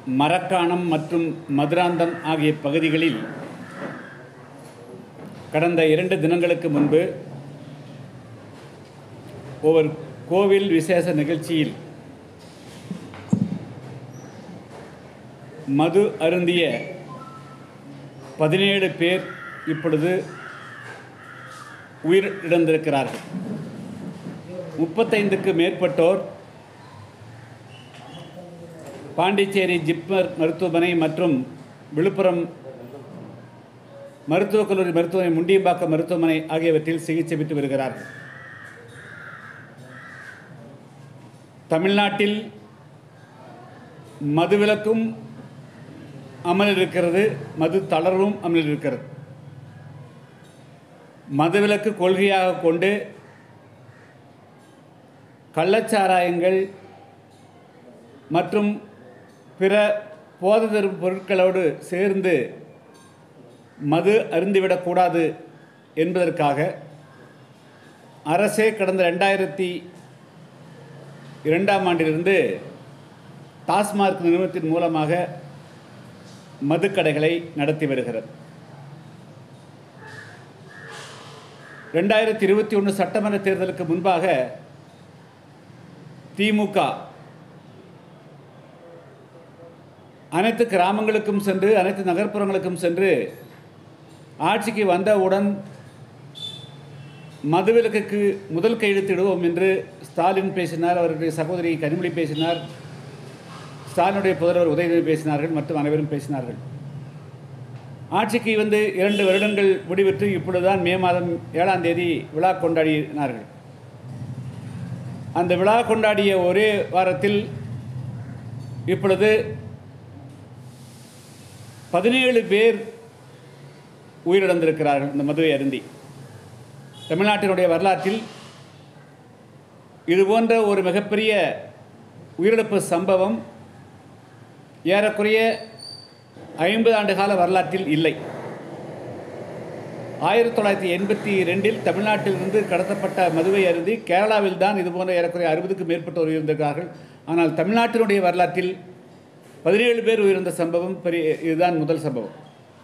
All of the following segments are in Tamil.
மரக்காணம் மற்றும் மதுராந்தம் ஆகிய பகுதிகளில் கடந்த இரண்டு தினங்களுக்கு முன்பு ஒரு கோவில் விசேஷ நிகழ்ச்சியில் மது அருந்திய பதினேழு பேர் இப்பொழுது உயிர் இழந்திருக்கிறார்கள் முப்பத்தைந்துக்கு மேற்பட்டோர் பாண்டிச்சேரி ஜிப்மர் மருத்துவமனை மற்றும் விழுப்புரம் மருத்துவக் கல்லூரி மருத்துவமனை முண்டியம்பாக்கம் மருத்துவமனை ஆகியவற்றில் சிகிச்சை பெற்று வருகிறார்கள் தமிழ்நாட்டில் மதுவிலக்கும் அமலில் இருக்கிறது மது தளர்வும் அமலில் இருக்கிறது மதுவிலக்கு கொள்கையாக கொண்டு கள்ளச்சாராயங்கள் மற்றும் பிற போதை தரும் பொருட்களோடு சேர்ந்து மது அருந்திவிடக்கூடாது என்பதற்காக அரசே கடந்த ரெண்டாயிரத்தி இரண்டாம் ஆண்டிலிருந்து டாஸ்மார்க் நிறுவனத்தின் மூலமாக மதுக்கடைகளை நடத்தி வருகிறது ரெண்டாயிரத்தி இருபத்தி ஒன்று சட்டமன்ற தேர்தலுக்கு முன்பாக திமுக அனைத்து கிராமங்களுக்கும் சென்று அனைத்து நகர்ப்புறங்களுக்கும் சென்று ஆட்சிக்கு வந்தவுடன் மதுவிலக்குக்கு முதல் கையெழுத்திடுவோம் என்று ஸ்டாலின் பேசினார் அவருடைய சகோதரி கனிமொழி பேசினார் ஸ்டாலினுடைய புதல்வர் உதயநிதி பேசினார்கள் மற்றும் அனைவரும் பேசினார்கள் ஆட்சிக்கு வந்து இரண்டு வருடங்கள் முடிவிட்டு இப்பொழுதுதான் மே மாதம் ஏழாம் தேதி விழா கொண்டாடினார்கள் அந்த விழா கொண்டாடிய ஒரே வாரத்தில் இப்பொழுது பதினேழு பேர் உயிரிழந்திருக்கிறார்கள் இந்த மதுவை அருந்தி தமிழ்நாட்டினுடைய வரலாற்றில் இது போன்ற ஒரு மிகப்பெரிய உயிரிழப்பு சம்பவம் ஏறக்குறைய ஐம்பது ஆண்டு கால வரலாற்றில் இல்லை ஆயிரத்தி தொள்ளாயிரத்தி எண்பத்தி ரெண்டில் தமிழ்நாட்டிலிருந்து கடத்தப்பட்ட மதுவை அருந்தி கேரளாவில் தான் இது போன்ற ஏறக்குறைய அறுபதுக்கும் மேற்பட்டோர் உயிர்ந்திருக்கிறார்கள் ஆனால் தமிழ்நாட்டினுடைய வரலாற்றில் பதினேழு பேர் உயிர்ந்த சம்பவம் பெரிய இதுதான் முதல் சம்பவம்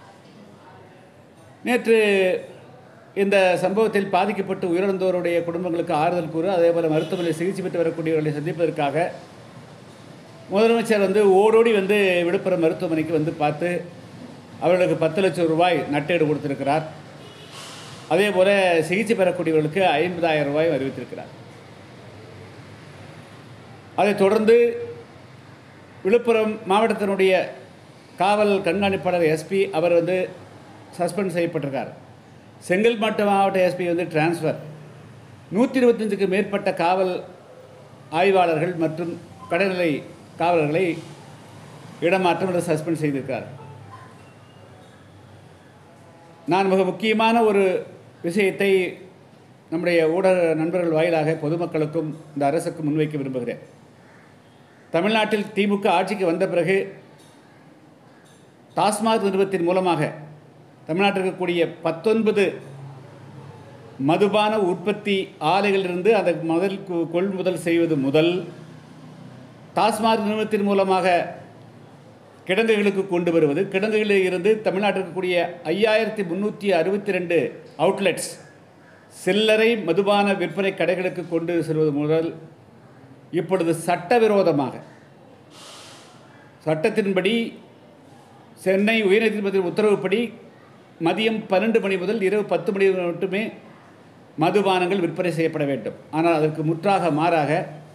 நேற்று இந்த சம்பவத்தில் பாதிக்கப்பட்டு உயிரிழந்தோருடைய குடும்பங்களுக்கு ஆறுதல் கூற அதேபோல் மருத்துவமனையில் சிகிச்சை பெற்று வரக்கூடியவர்களை சந்திப்பதற்காக முதலமைச்சர் வந்து ஓடோடி வந்து விழுப்புரம் மருத்துவமனைக்கு வந்து பார்த்து அவர்களுக்கு பத்து லட்சம் ரூபாய் நட்டேடு கொடுத்திருக்கிறார் அதே போல் சிகிச்சை பெறக்கூடியவர்களுக்கு ஐம்பதாயிரம் ரூபாய் அறிவித்திருக்கிறார் அதைத் தொடர்ந்து விழுப்புரம் மாவட்டத்தினுடைய காவல் கண்காணிப்பாளர் எஸ்பி அவர் வந்து சஸ்பெண்ட் செய்யப்பட்டிருக்கார் செங்கல்பட்டு மாவட்ட எஸ்பி வந்து டிரான்ஸ்ஃபர் நூற்றி இருபத்தஞ்சுக்கு மேற்பட்ட காவல் ஆய்வாளர்கள் மற்றும் கடைநிலை காவலர்களை இடமாற்றம் அல்லது சஸ்பெண்ட் செய்திருக்கிறார் நான் மிக முக்கியமான ஒரு விஷயத்தை நம்முடைய ஊடக நண்பர்கள் வாயிலாக பொதுமக்களுக்கும் இந்த அரசுக்கும் முன்வைக்க விரும்புகிறேன் தமிழ்நாட்டில் திமுக ஆட்சிக்கு வந்த பிறகு டாஸ்மாக் நிறுவனத்தின் மூலமாக தமிழ்நாட்டில் இருக்கக்கூடிய பத்தொன்பது மதுபான உற்பத்தி ஆலைகளிலிருந்து அதை முதல் கொ- கொள்முதல் செய்வது முதல் டாஸ்மாக் நிறுவனத்தின் மூலமாக கிடங்குகளுக்கு கொண்டு வருவது கிடங்குகளில் இருந்து தமிழ்நாட்டில் இருக்கக்கூடிய ஐயாயிரத்தி முந்நூற்றி அறுபத்தி ரெண்டு அவுட்லெட்ஸ் சில்லறை மதுபான விற்பனை கடைகளுக்கு கொண்டு செல்வது முதல் இப்பொழுது சட்டவிரோதமாக சட்டத்தின்படி சென்னை உயர்நீதிமன்றத்தின் உத்தரவுப்படி மதியம் பன்னெண்டு மணி முதல் இரவு பத்து மணி வரை மட்டுமே மதுபானங்கள் விற்பனை செய்யப்பட வேண்டும் ஆனால் அதற்கு முற்றாக மாறாக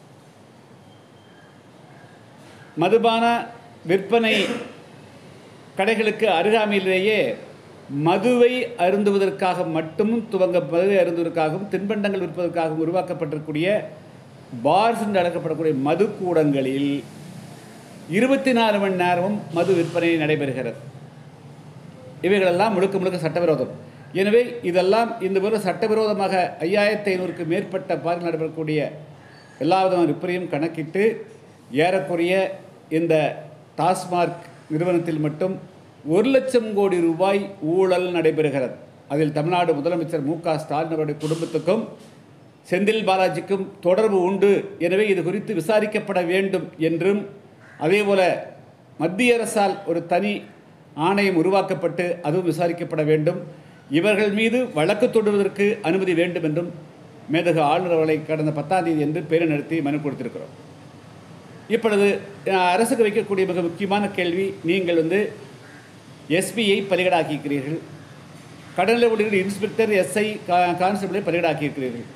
மதுபான விற்பனை கடைகளுக்கு அருகாமையிலேயே மதுவை அருந்துவதற்காக மட்டும் துவங்க மதுவை அருந்துவதற்காகவும் தின்பண்டங்கள் விற்பதற்காகவும் உருவாக்கப்பட்டிருக்கூடிய பார்ஸ் என்று அழைக்கப்படக்கூடிய மது கூடங்களில் இருபத்தி நாலு மணி நேரமும் மது விற்பனை நடைபெறுகிறது இவைகளெல்லாம் முழுக்க முழுக்க சட்டவிரோதம் எனவே இதெல்லாம் இந்த போல சட்டவிரோதமாக ஐயாயிரத்தி ஐநூறுக்கு மேற்பட்ட பாரில் நடைபெறக்கூடிய எல்லா விதமான விற்பனையும் கணக்கிட்டு ஏறக்குறைய இந்த டாஸ்மார்க் நிறுவனத்தில் மட்டும் ஒரு லட்சம் கோடி ரூபாய் ஊழல் நடைபெறுகிறது அதில் தமிழ்நாடு முதலமைச்சர் மு க ஸ்டாலின் அவருடைய குடும்பத்துக்கும் செந்தில் பாலாஜிக்கும் தொடர்பு உண்டு எனவே இது குறித்து விசாரிக்கப்பட வேண்டும் என்றும் அதேபோல மத்திய அரசால் ஒரு தனி ஆணையம் உருவாக்கப்பட்டு அதுவும் விசாரிக்கப்பட வேண்டும் இவர்கள் மீது வழக்கு தொடுவதற்கு அனுமதி வேண்டும் என்றும் மேதகு ஆளுநர் அவர்களை கடந்த பத்தாம் தேதி என்று பேரை நடத்தி மனு கொடுத்திருக்கிறோம் இப்பொழுது அஹ், அரசுக்கு வைக்கக்கூடிய மிக முக்கியமான கேள்வி நீங்கள் வந்து எஸ்பியை பலிகடாக்கியிருக்கிறீர்கள் கடலில் உள்ள இன்ஸ்பெக்டர் எஸ்ஐ கான்ஸ்டபிளை பலிகடாக்கியிருக்கிறீர்கள்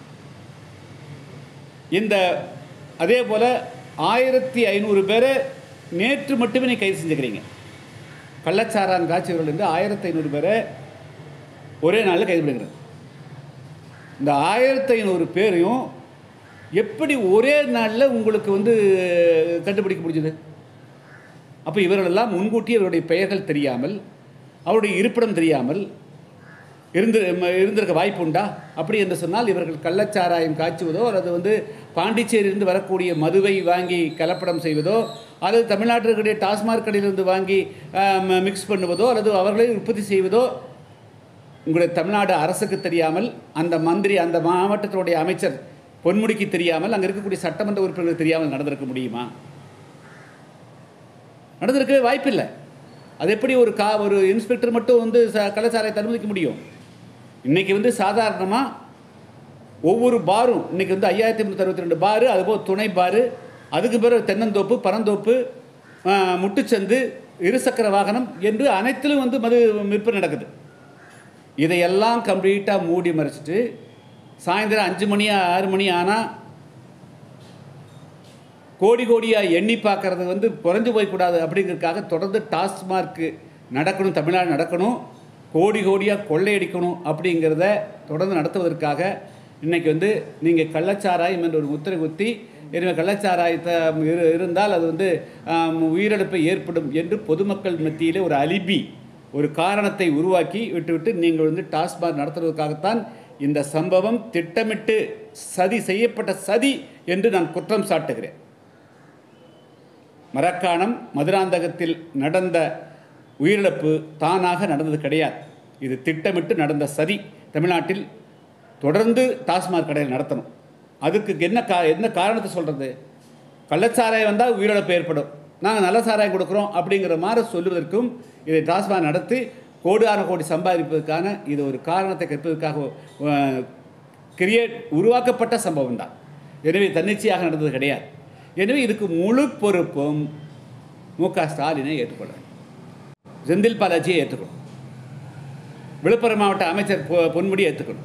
இந்த அதே போல் ஆயிரத்தி ஐநூறு பேரை நேற்று மட்டுமே நீ கைது செஞ்சுக்கிறீங்க கள்ளச்சாரான் காட்சிகள் இருந்து ஆயிரத்தி ஐநூறு பேரை ஒரே நாளில் கைது பண்ணுகிறது இந்த ஆயிரத்தி ஐநூறு பேரையும் எப்படி ஒரே நாளில் உங்களுக்கு வந்து கண்டுபிடிக்க முடிஞ்சது அப்போ இவர்களெல்லாம் முன்கூட்டியே இவருடைய பெயர்கள் தெரியாமல் அவருடைய இருப்பிடம் தெரியாமல் இருந்து ம- இருந்திருக்க வாய்ப்பு உண்டா அப்படி என்று சொன்னால் இவர்கள் கள்ளச்சாராயம் காய்ச்சுவதோ அல்லது வந்து பாண்டிச்சேரியிலிருந்து வரக்கூடிய மதுவை வாங்கி கலப்படம் செய்வதோ அல்லது தமிழ்நாட்டில் இருக்கக்கூடிய டாஸ்மாக் கடையிலிருந்து வாங்கி மிக்ஸ் பண்ணுவதோ அல்லது அவர்களே உற்பத்தி செய்வதோ உங்களுடைய தமிழ்நாடு அரசுக்கு தெரியாமல் அந்த மந்திரி அந்த மாவட்டத்தினுடைய அமைச்சர் பொன்முடிக்கு தெரியாமல் அங்கே இருக்கக்கூடிய சட்டமன்ற உறுப்பினர்களுக்கு தெரியாமல் நடந்திருக்க முடியுமா நடந்திருக்கவே வாய்ப்பில்லை அது எப்படி ஒரு கா ஒரு இன்ஸ்பெக்டர் மட்டும் வந்து ச கள்ளச்சாராயத்தை அனுமதிக்க முடியும் இன்றைக்கி வந்து சாதாரணமாக ஒவ்வொரு பாரும் இன்றைக்கி வந்து ஐயாயிரத்தி முந்நூற்றி அறுபத்தி ரெண்டு பாரு அதுபோல் துணை பாரு அதுக்கு பிறகு தென்னந்தோப்பு பரந்தோப்பு ஆ, முட்டுச்சந்து இருசக்கர வாகனம் என்று அனைத்திலும் வந்து மது விற்பனை நடக்குது இதையெல்லாம் கம்ப்ளீட்டாக மூடி மறைச்சிட்டு சாயந்தரம் அஞ்சு மணி ஆறு மணி ஆனால் கோடி கோடியாக எண்ணி பார்க்கறது வந்து குறைஞ்சு போய்க்கூடாது அப்படிங்கிறதுக்காக தொடர்ந்து டாஸ்மார்க்கு நடக்கணும் தமிழ்நாடு நடக்கணும் கோடி கோடியாக கொள்ளையடிக்கணும் அப்படிங்கிறத தொடர்ந்து நடத்துவதற்காக இன்றைக்கி வந்து நீங்கள் கள்ளச்சாராயம் என்ற ஒரு முத்திரை குத்தி எனவே கள்ளச்சாராயத்தை இரு இருந்தால் அது வந்து ஆம், உயிரிழப்பு ஏற்படும் என்று பொதுமக்கள் மத்தியிலே ஒரு அலிபி ஒரு காரணத்தை உருவாக்கி விட்டுவிட்டு நீங்கள் வந்து டாஸ்மாக் நடத்துவதற்காகத்தான் இந்த சம்பவம் திட்டமிட்டு சதி செய்யப்பட்ட சதி என்று நான் குற்றம் சாட்டுகிறேன் மரக்காணம் மதுராந்தகத்தில் நடந்த உயிரிழப்பு தானாக நடந்தது கிடையாது இது திட்டமிட்டு நடந்த சதி தமிழ்நாட்டில் தொடர்ந்து டாஸ்மாக் கடையில் நடத்தணும் அதுக்கு என்ன கா என்ன காரணத்தை சொல்கிறது கள்ளச்சாராயம் வந்தால் உயிரிழப்பு ஏற்படும் நாங்கள் நல்ல சாராயம் கொடுக்குறோம் அப்படிங்கிற மாதிரி சொல்லுவதற்கும் இதை டாஸ்மாக் நடத்தி கோடான கோடி சம்பாதிப்பதற்கான இது ஒரு காரணத்தை கற்பதற்காக கிரியேட் உருவாக்கப்பட்ட சம்பவம் தான் எனவே தன்னிச்சையாக நடந்தது கிடையாது எனவே இதுக்கு முழு பொறுப்பும் மு க ஸ்டாலினை ஏற்றுக்கொள்ள வேண்டும். செந்தில் பாலாஜியை ஏற்றுக்கணும் விழுப்புரம் மாவட்ட அமைச்சர் பொ- பொன்முடி ஏற்றுக்கணும்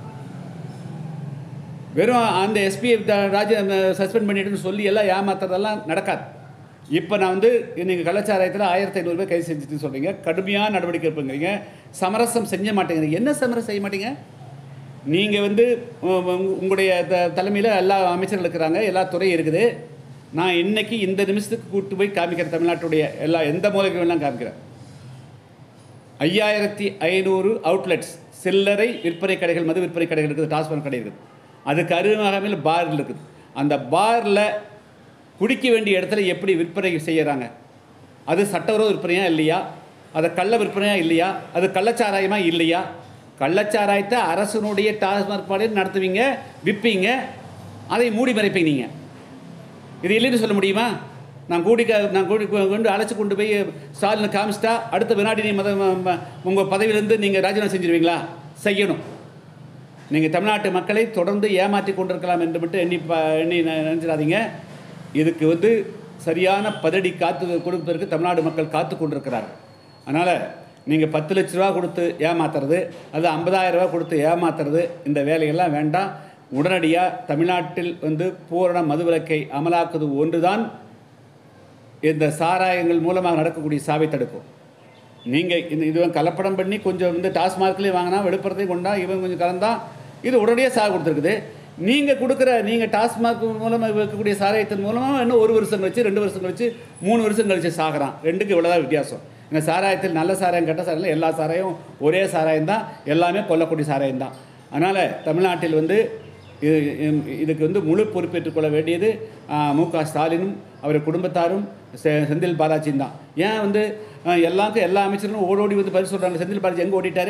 வெறும் அந்த எஸ்பி ராஜ சஸ்பெண்ட் பண்ணிட்டுன்னு சொல்லி எல்லாம் ஏமாத்துறதெல்லாம் நடக்காது இப்போ நான் வந்து நீங்கள் கள்ளச்சாராயத்தில் ஆயிரத்தி ஐநூறு பேர் கைது செஞ்சுட்டு சொல்கிறீங்க கடுமையான நடவடிக்கை எடுப்புங்கிறீங்க சமரசம் செய்ய மாட்டேங்கிறீங்க என்ன சமரசம் செய்ய மாட்டீங்க நீங்கள் வந்து உ- உ- உங்களுடைய த தலைமையில் எல்லா அமைச்சர்கள் இருக்கிறாங்க எல்லா துறையும் இருக்குது நான் இன்னைக்கு இந்த நிமிஷத்துக்கு கூட்டு போய் காமிக்கிறேன் தமிழ்நாட்டுடைய எல்லா எந்த மூலைக்கு வேணாலும் காமிக்கிறேன் ஐயாயிரத்தி ஐநூறு அவுட்லெட்ஸ் சில்லறை விற்பனை கடைகள் மது விற்பனை கடைகள் இருக்குது டாஸ்மாக் கடை இருக்குது அதுக்கு அருகாமையில் பார் இருக்குது அந்த பாரில் குடிக்க வேண்டிய இடத்துல எப்படி விற்பனை செய்யறாங்க அது சட்டவிரோத விற்பனையா இல்லையா அது கள்ள விற்பனையா இல்லையா அது கள்ளச்சாராயமா இல்லையா கள்ளச்சாராயத்தை அரசனுடைய டாஸ்மாக் பாடையில் நடத்துவீங்க விற்பீங்க அதை மூடி மறைப்பீங்க நீங்கள் இது இல்லைன்னு சொல்ல முடியுமா நான் கூடி க- நான் கூடி கொ- கொண்டு அழைச்சி கொண்டு போய் ஸ்டாலினை காமிச்சிட்டா அடுத்த வினாடி நீ மத உங்கள் பதவியிலேருந்து நீங்கள் ராஜினாமா செஞ்சிருவீங்களா செய்யணும் நீங்கள் தமிழ்நாட்டு மக்களை தொடர்ந்து ஏமாற்றி கொண்டிருக்கலாம் என்று மட்டும் எண்ணி ப எண்ணி ந- நினைச்சிடாதீங்க இதுக்கு வந்து சரியான பதடி காத்து கொடுப்பதற்கு தமிழ்நாடு மக்கள் காத்து கொண்டிருக்கிறார்கள் அதனால் நீங்கள் பத்து லட்ச ரூபா கொடுத்து ஏமாத்துறது அது ஐம்பதாயிரம் ரூபா கொடுத்து ஏமாத்துறது இந்த வேலையெல்லாம் வேண்டாம் உடனடியாக தமிழ்நாட்டில் வந்து பூரண மதுவிலக்கை அமலாக்குவது ஒன்றுதான் இந்த சாராயங்கள் மூலமாக நடக்கக்கூடிய சாவை தடுக்கும் நீங்கள் இந்த இது கலப்படம் பண்ணி கொஞ்சம் வந்து டாஸ்மார்க்லேயும் வாங்கினா விழுப்புரத்தையும் கொண்டா இவன் கொஞ்சம் கலந்தா இது உடனடியாக சாக கொடுத்துருக்குது நீங்கள் கொடுக்குற நீங்கள் டாஸ்மாக் மூலமாக வைக்கக்கூடிய சாராயத்தின் மூலமாக இன்னும் ஒரு வருஷம் கழிச்சு ரெண்டு வருஷம் கழிச்சு மூணு வருஷம் கழிச்சு சாகுறான் ரெண்டுக்கு இவ்வளோதான் வித்தியாசம் இந்த சாராயத்தில் நல்ல சாராயம் கெட்ட சாராயம் எல்லா சாராயம் ஒரே சாராயம் தான் எல்லாமே கொல்லக்கூடிய சாராயம் தான் அதனால் தமிழ்நாட்டில் வந்து இது இது- இதுக்கு வந்து முழு பொறுப்பேற்றுக் கொள்ள வேண்டியது ஆ, மு க ஸ்டாலினும் அவர் குடும்பத்தாரும் செ- செந்தில் பாலாஜியும் தான் ஏன் வந்து ஆ, எல்லாருக்கும் எல்லா அமைச்சர்களும் ஓடோடி வந்து பதில் சொல்கிறாங்க செந்தில் பாலாஜி எங்கே ஓடிட்டாரு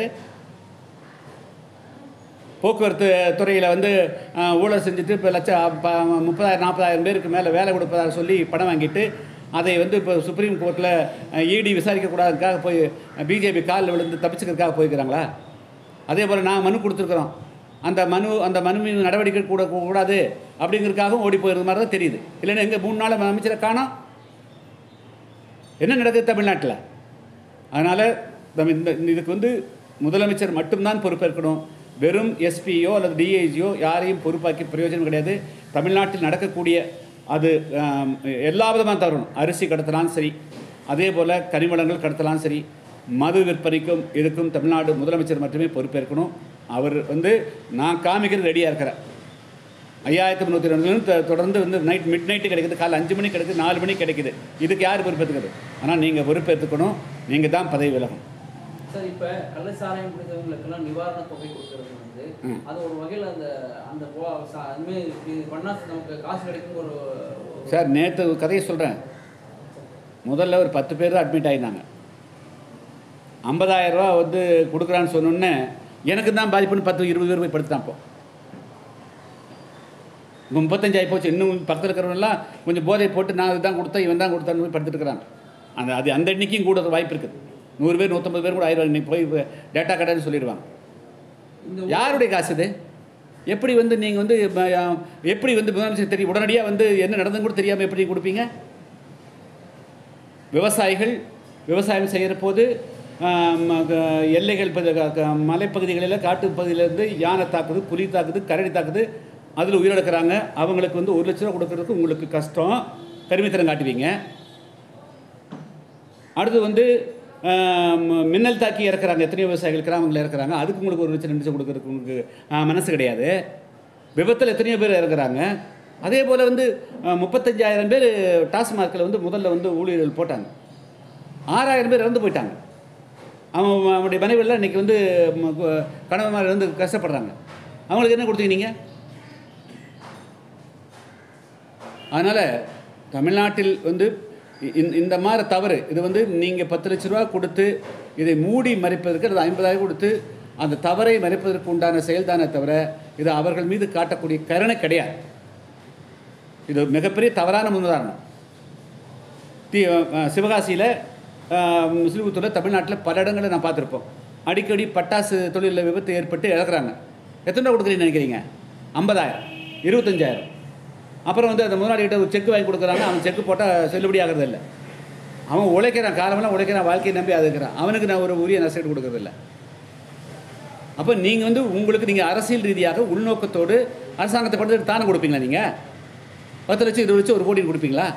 போக்குவரத்து துறையில் வந்து ஆ, ஊழல் செஞ்சுட்டு இப்போ லட்சம் ப- முப்பதாயிரம் நாற்பதாயிரம் பேருக்கு மேலே வேலை கொடுப்பதாக சொல்லி பணம் வாங்கிட்டு அதை வந்து இப்போ சுப்ரீம் கோர்ட்டில் இடி விசாரிக்கக்கூடாதுக்காக போய் பிஜேபி காலில் விழுந்து தப்பிச்சுக்கிறதுக்காக போய்க்கிறாங்களா அதே போல் நான் மனு கொடுத்துருக்குறோம் அந்த மனு அந்த மனு மீது நடவடிக்கை கூட கூடாது அப்படிங்கிறதுக்காகவும் ஓடி போயிருந்த மாதிரி தான் தெரியுது இல்லைன்னா எங்கே மூணு நாள் அமைச்சரை காணோம் என்ன நடக்குது தமிழ்நாட்டில் அதனால் நம்ம இந்த இதுக்கு வந்து முதலமைச்சர் மட்டும்தான் பொறுப்பேற்கணும் வெறும் எஸ்பியோ அல்லது டிஐஜியோ யாரையும் பொறுப்பாக்கி பிரயோஜனம் கிடையாது தமிழ்நாட்டில் நடக்கக்கூடிய அது ஆம், எல்லா விதமாக தரணும் அரிசி கடத்தலாம் சரி அதே போல் கனிமலங்கள் கடத்தலாம் சரி மது விற்பனைக்கும் இதுக்கும் தமிழ்நாடு முதலமைச்சர் மட்டுமே பொறுப்பேற்கணும் அவர் வந்து நான் காமிக்கிறது ரெடியாக இருக்கிறேன் ஐயாயிரத்தி முந்நூற்றி ரெண்டுலேருந்து தொடர்ந்து வந்து நைட் மிட் நைட்டு கிடைக்குது காலை அஞ்சு மணிக்கு கிடைக்குது நாலு மணிக்கு கிடைக்குது இதுக்கு யார் பொறுப்பேற்றுக்கிறது ஆனால் நீங்கள் பொறுப்பேற்றுக்கணும் நீங்கள் தான் பதவி விலகும் சார் இப்போ கள்ளச்சாராயம் குடித்தவங்களுக்கெல்லாம் நிவாரண தொகை கொடுக்கறது வந்து ம். அது ஒரு வகையில் அந்த அந்த போ- சா- அதுமே இது பண்ணால் நமக்கு காசு கிடைக்கும் ஒரு ஒரு- சார் நேற்று கதையை சொல்கிறேன் முதல்ல ஒரு பத்து பேர் தான் அட்மிட் ஆகினாங்க ஐம்பதாயிரம் ரூபா வந்து கொடுக்குறான்னு சொன்னோன்னே எனக்கு தான் பாதிப்புன்னு பத்து இருபது பேர் போய் படுத்துட்டான் இப்போ இப்போ முப்பத்தஞ்சாயி போச்சு இன்னும் பக்கத்தில் இருக்கிறவங்கலாம் கொஞ்சம் போதை போட்டு நான் இதுதான் கொடுத்தேன் இவன் தான் கொடுத்தான்னு போய் படுத்துட்டு இருக்கிறாங்க அந்த அது அந்த எண்ணிக்கையும் கூட வாய்ப்பு இருக்குது நூறு பேர் நூற்றம்பது பேர் கூட ஆயிரம் இன்னைக்கு போய் டேட்டா கடைன்னு சொல்லிடுவாங்க இந்த யாருடைய காசு இது எப்படி வந்து நீங்கள் வந்து ம- அஹ், எப்படி வந்து முதலமைச்சர் தெரியும் உடனடியாக வந்து என்ன நடந்துன்னு கூட தெரியாமல் எப்படி கொடுப்பீங்க விவசாயிகள் விவசாயம் செய்கிற போது ஆம், க- எல்லைகள் பகுதி- க- க- மலைப்பகுதிகளில் காட்டு பகுதியிலேருந்து யானை தாக்குது புலி தாக்குது கரடி தாக்குது அதில் உயிரிழக்கிறாங்க அவங்களுக்கு வந்து ஒரு லட்ச ரூபா கொடுக்கறதுக்கு உங்களுக்கு கஷ்டம் கருமித்தனம் காட்டுவீங்க அடுத்து வந்து ஆம், மின்னல் தாக்கி இறக்குறாங்க எத்தனையோ விவசாயிகள் கிராமங்களில் இறக்குறாங்க அதுக்கு உங்களுக்கு ஒரு லட்சம் ரெண்டு லட்சம் கொடுக்கறதுக்கு உங்களுக்கு ஆ, மனசு கிடையாது விபத்தில் எத்தனையோ பேர் இறக்குறாங்க அதே போல் வந்து ஆ, முப்பத்தஞ்சாயிரம் பேர் டாஸ்மார்க்கில் வந்து முதல்ல வந்து ஊழியர்கள் போட்டாங்க ஆறாயிரம் பேர் இறந்து போயிட்டாங்க அவன் அவனுடைய மனைவியெல்லாம் இன்றைக்கி வந்து ம, கு- கணவன்மார் வந்து கஷ்டப்படுறாங்க அவங்களுக்கு என்ன கொடுத்தீங்க நீங்கள் அதனால் தமிழ்நாட்டில் வந்து இந்த இந்த மாதிரி தவறு இது வந்து நீங்கள் பத்து லட்ச ரூபா கொடுத்து இதை மூடி மறைப்பதற்கு அல்லது ஐம்பதாயிரம் கொடுத்து அந்த தவறை மறைப்பதற்கு உண்டான செயல்தானே தவிர இது அவர்கள் மீது காட்டக்கூடிய கருணை கிடையாது இது ஒரு மிகப்பெரிய தவறான முன்னுதாரணம் தி சிவகாசியில் முஸ்லிமுத்தூரில் தமிழ்நாட்டில் பல இடங்களில் நான் பார்த்துருப்போம் அடிக்கடி பட்டாசு தொழிலில் விபத்து ஏற்பட்டு இழக்கிறாங்க எத்தனை ரூபா கொடுக்குறீங்கன்னு நினைக்கிறீங்க ஐம்பதாயிரம் இருபத்தஞ்சாயிரம் அப்புறம் வந்து அந்த முதலாளிகிட்ட ஒரு செக் வாங்கி கொடுக்குறாங்க அவன் செக்கு போட்டால் செல்லுபடி ஆகிறது இல்லை அவன் உழைக்கிறான் காலமெல்லாம் உழைக்கிறான் வாழ்க்கையை நம்பி அது இருக்கிறான் அவனுக்கு நான் ஒரு உரிய நஷ்டம் கொடுக்கறது இல்லை அப்போ நீங்கள் வந்து உங்களுக்கு நீங்கள் அரசியல் ரீதியாக உள்நோக்கத்தோடு அரசாங்கத்தை படுத்து தானே கொடுப்பீங்களா நீங்கள் பத்து லட்சம் இருபது லட்சம் ஒரு கோடி கொடுப்பீங்களா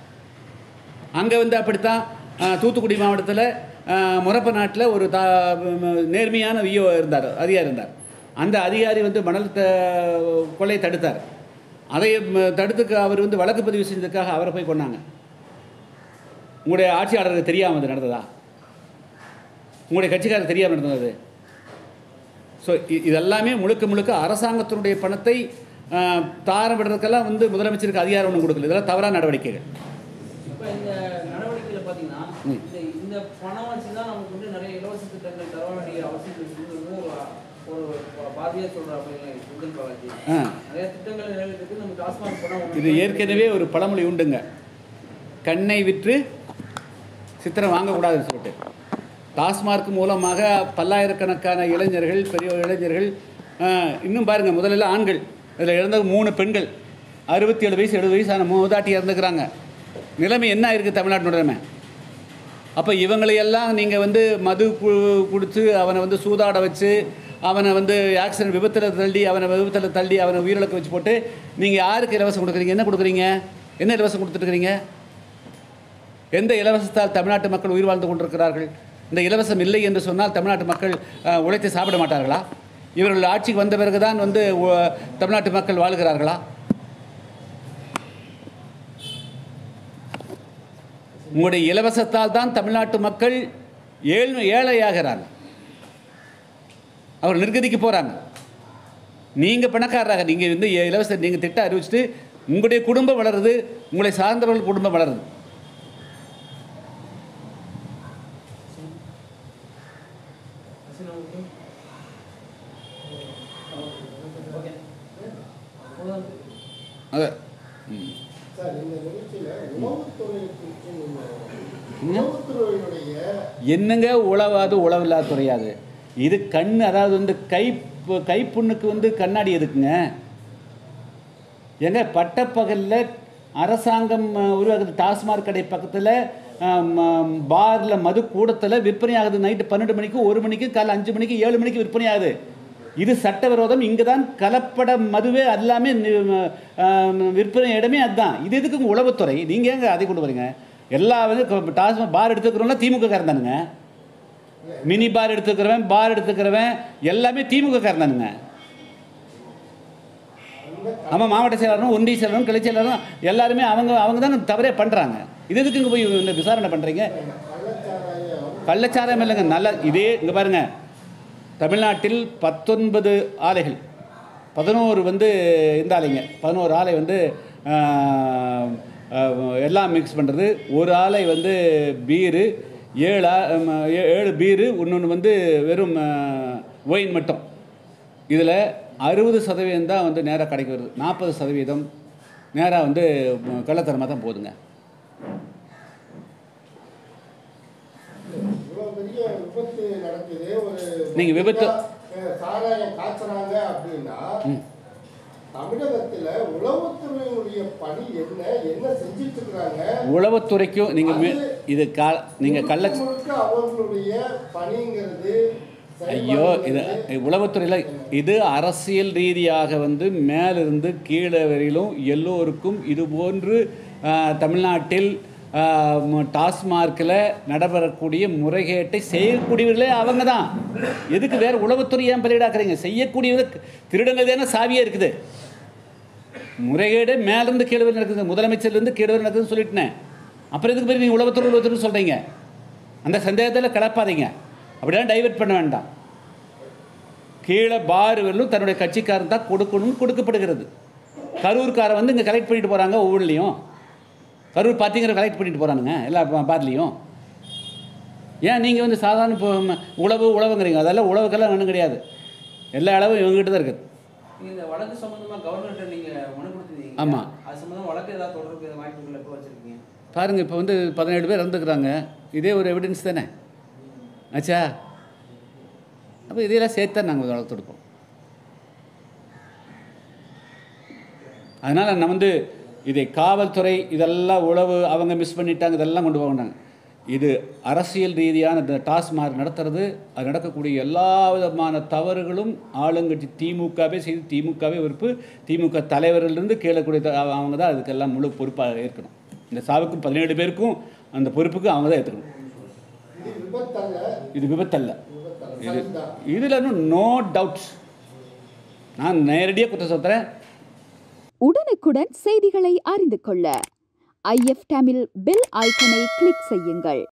அங்கே வந்து அப்படித்தான் அஹ், தூத்துக்குடி மாவட்டத்தில் முரப்ப நாட்டில் ஒரு தா ம், நேர்மையான விஓ இருந்தார் அதிகாரி இருந்தார் அந்த அதிகாரி வந்து மணல் த கொலையை தடுத்தார் அதை ம், தடுத்துக்க அவர் வந்து வழக்கு பதிவு செஞ்சதுக்காக அவரை போய் கொண்டாங்க உங்களுடைய ஆட்சியாளருக்கு தெரியாமல் அது நடந்ததா உங்களுடைய கட்சிக்காரருக்கு தெரியாமல் நடந்தது ஸோ இதெல்லாமே முழுக்க முழுக்க அரசாங்கத்தினுடைய பணத்தை அஹ், தாரம் விடுறதுக்கெல்லாம் வந்து முதலமைச்சருக்கு அதிகாரம் ஒன்றும் கொடுக்கல இதெல்லாம் தவறான நடவடிக்கைகள் இப்போ இந்த நடவடிக்கையில் பார்த்தீங்கன்னா ம். இந்த இந்த பணம் வச்சு தான் நமக்கு வந்து நிறைய இலவச திட்டங்கள் தர வேண்டிய அவசியம் இருக்குன்னு ஒரு பாதியாக சொல்கிறாங்க செந்தில் பாலாஜி ஆ நிறைய திட்டங்கள் நிறைவேற்றுக்கு நம்ம டாஸ்மாக் பணம் இது ஏற்கனவே ஒரு பழமொழி உண்டுங்க கண்ணை விற்று சித்திரம் வாங்கக்கூடாதுன்னு சொல்லிட்டு டாஸ்மார்க் மூலமாக பல்லாயிரக்கணக்கான இளைஞர்கள் பெரிய இளைஞர்கள் ஆ, இன்னும் பாருங்கள் முதல்ல ஆண்கள் இதில் இறந்தது மூணு பெண்கள் அறுபத்தி ஏழு வயசு எழுபது வயசான மூதாட்டி இறந்துக்கிறாங்க நிலைமை என்ன இருக்குது தமிழ்நாட்டு நிலைமை அப்போ இவங்களையெல்லாம் நீங்கள் வந்து மது கு- குடித்து அவனை வந்து சூதாட வச்சு அவனை வந்து ஆக்சிடென்ட் விபத்தில் தள்ளி அவனை விபத்தில் தள்ளி அவனை உயிரிழக்க வச்சு போட்டு நீங்கள் யாருக்கு இலவசம் கொடுக்குறீங்க என்ன கொடுக்குறீங்க என்ன இலவசம் கொடுத்துட்ருக்கிறீங்க எந்த இலவசத்தால் தமிழ்நாட்டு மக்கள் உயிர் வாழ்ந்து கொண்டிருக்கிறார்கள் இந்த இலவசம் இல்லை என்று சொன்னால் தமிழ்நாட்டு மக்கள் அஹ், உழைத்து சாப்பிட மாட்டார்களா இவர்கள் ஆட்சிக்கு வந்த பிறகுதான் வந்து உ- தமிழ்நாட்டு மக்கள் வாழுகிறார்களா உங்களுடைய இலவசத்தால் தான் தமிழ்நாட்டு மக்கள் ஏழ்மை ஏழையாகிறாங்க அவர் நிர்கதிக்கு போகிறாங்க நீங்கள் பணக்காரராக நீங்கள் வந்து இலவச நீங்கள் திட்டம் அறிவிச்சிட்டு உங்களுடைய குடும்பம் வளருது உங்களை சார்ந்தவர்கள் குடும்பம் வளருது அது ம் சார் இந்த நிகழ்ச்சியில் உணவுத்துறையை குறித்து உளவுத்துறையினுடைய என்னங்க உழவாது உழவில்லாத துறையாது இது கண் அதாவது வந்து கை கைப்புண்ணுக்கு வந்து கண்ணாடி எதுக்குங்க ஏங்க பட்டப்பகலில் அரசாங்கம் அஹ், உருவாக்குது டாஸ்மாக் கடை பக்கத்தில் பாரில் மது கூடத்தில் விற்பனை ஆகுது நைட்டு பன்னெண்டு மணிக்கு ஒரு மணிக்கு காலை அஞ்சு மணிக்கு ஏழு மணிக்கு விற்பனை ஆகுது இது சட்டவிரோதம் இங்கே தான் கலப்பட மதுவே எல்லாமே நி- அஹ், விற்பனை இடமே அதுதான் இது எதுக்கு உளவுத்துறை நீங்கள் ஏங்க அதை கொண்டு வரீங்க எல்லா வந்து க- டாஸ்மாக் பார் எடுத்துக்கிறோம்னா திமுக காரந்தானுங்க மினி பார் எடுத்துக்கிறவன் பார் எடுத்துக்கிறவன் எல்லாமே திமுக காரந்தானுங்க ஆமாம் மாவட்ட செயலாளரும் ஒன்றிய செயலாளரும் கிளை செயலாளரும் எல்லாருமே அவங்க அவங்க தான் தவறே பண்ணுறாங்க இது எதுக்கு இங்கே போய் இந்த விசாரணை பண்ணுறீங்க கள்ளச்சாராயம் கள்ளச்சாரம் இல்லைங்க நல்ல இதே இங்கே பாருங்க தமிழ்நாட்டில் பத்தொன்பது ஆலைகள் பதினோரு வந்து இந்த ஆலைங்க பதினோரு ஆலை வந்து ஆஹ், ஆஹ், எல்லாம் மிக்ஸ் பண்ணுறது ஒரு ஆலை வந்து பீரு ஏழு ஆ- ஆம், ஏ- ஏழு பீரு இன்னொன்று வந்து வெறும் ஒயின் மட்டும் இதில் அறுபது சதவீதம் தான் வந்து நேராக கடைக்கு வருது நாற்பது சதவீதம் நேராக வந்து கள்ளத்தரமாக தான் போகுதுங்க இவ்வளவு பெரிய விபத்து நடக்குது ஒரு நீங்க விபத்து- அஹ், சாராயம் காய்ச்சறாங்க அப்படின்னா தமிழகத்துல உளவுத்துறையினுடைய பணி என்ன என்ன செஞ்சுட்டு இருக்கிறாங்க உளவுத்துறைக்கும் நீங்கள் இது கா நீங்கள் கள்ள முழுக்க முழுக்க அவர்களுடைய பணிங்கிறது ஐயோ இது உளவுத்துறையில் இது அரசியல் ரீதியாக வந்து மேலிருந்து கீழே வரையிலும் எல்லோருக்கும் இது போன்று ஆஹ், தமிழ்நாட்டில் டாஸ்மார்க்கில் நடைபெறக்கூடிய முறைகேட்டை செய்யக்கூடியவர்களே அவங்க தான் எதுக்கு வேறு உளவுத்துறை ஏன் பலியிடாக்குறீங்க செய்யக்கூடியவங்க திருடங்கள் தானே சாவியே இருக்குது முறைகேடு மேலிருந்து கீழே வரை நடக்குது முதலமைச்சர்லேருந்து கீழே வரை நடக்குதுன்னு சொல்லிட்டேன் அப்புறம் எதுக்கு பேர் நீங்கள் உளவுத்துறை உளவுத்துறை சொல்கிறீங்க அந்த சந்தேகத்தில் கலப்பாதீங்க அப்படிலாம் டைவர்ட் பண்ண வேண்டாம் கீழே பார் வரலும் தன்னுடைய கட்சிக்காரன் தான் கொடுக்கணும்னு கொடுக்கப்படுகிறது கரூர்காரன் வந்து இங்கே கலெக்ட் பண்ணிட்டு போகிறாங்க ஒவ்வொன்றிலையும் கரூர் பார்த்தீங்கிற கலெக்ட் பண்ணிட்டு போகிறானுங்க எல்லா பா- பார்லையும் ஏன் நீங்கள் வந்து சாதாரண இப்போ ம- உழவு உழவுங்கிறீங்க அதெல்லாம் உழவுக்கெல்லாம் ஒன்றும் கிடையாது எல்லா அளவும் இவங்ககிட்ட தான் இருக்குது நீங்க இந்த வழக்கு சம்பந்தமா கவர்னர்கிட்ட நீங்க மனு கொடுத்துருந்தீங்க ஆமா. அது சம்பந்தமா வழக்கு ஏதாவது தொடர்பு இந்த வாய்ப்புகள் எப்போ வச்சிருக்கீங்க பாருங்கள் இப்போ வந்து பதினேழு பேர் இறந்துக்கிறாங்க இதே ஒரு எவிடன்ஸ் தானே ஆச்சா அப்போ இதையெல்லாம் சேர்த்து தான் நாங்கள் வளர்த்து கொடுப்போம் அதனால் நான் வந்து இதை காவல்துறை இதெல்லாம் உழவு அவங்க மிஸ் பண்ணிட்டாங்க இதெல்லாம் கொண்டு போகண்டாங்க இது அரசியல் ரீதியான இந்த டாஸ்மாக் நடத்துறது அது நடக்கக்கூடிய எல்லா விதமான தவறுகளும் ஆளுங்கட்சி திமுகவே செய்து திமுகவே பொறுப்பு திமுக தலைவரிலிருந்து கீழக்கூடிய த- அவங்க தான் அதுக்கெல்லாம் முழு பொறுப்பாக ஏற்கணும் இந்த சாவுக்கும் பதினேழு பேருக்கும் அந்த பொறுப்புக்கு அவங்க தான் ஏற்றுக்கணும் இது விபத்தல்ல இது விபத்தல்ல விபத்தல்ல இது சரிதான் இதில் இன்னும் நோ டவுட்ஸ் நான் நேரடியாக குற்றம் சொல்கிறேன் உடனுக்குடன் செய்திகளை அறிந்து கொள்ள ஐஎஃப் தமிழ் பெல் ஐக்கனை கிளிக் செய்யுங்கள்